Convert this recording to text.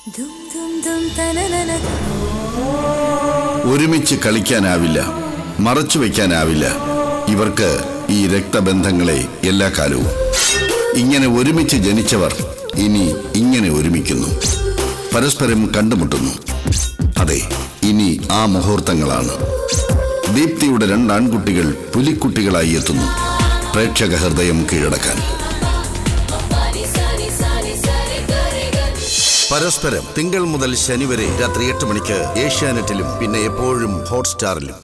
ദും ദും ദും തനനന ഒരുമിച്ച് കളിക്കാനാവില്ല മറച്ചു വയ്ക്കാനാവില്ല ഇവർക്ക് ഈ രക്തബന്ധങ്ങളെ എല്ലാ കാലവും ഇങ്ങനെ ഒരുമിച്ച് ജനിച്ചവർ ഇനി ഇങ്ങനെ ഒരുമിക്കുന്നു പരസ്പരം കണ്ടുമുട്ടുന്നു അതെ ഇനി ആ മുഹൂർത്തങ്ങളാണ് ദീപ്തിയുടെ രണ്ട് ആൺകുട്ടികൾ പുലിക്കുട്ടികളായി എത്തുന്നു പ്രേക്ഷക ഹൃദയം കീഴടക്കാൻ പരസ്പരം തിങ്കൾ മുതൽ ശനി വരെ രാത്രി എട്ട് മണിക്ക് ഏഷ്യാനെറ്റിലും പിന്നെ എപ്പോഴും ഹോട്ട്സ്റ്റാറിലും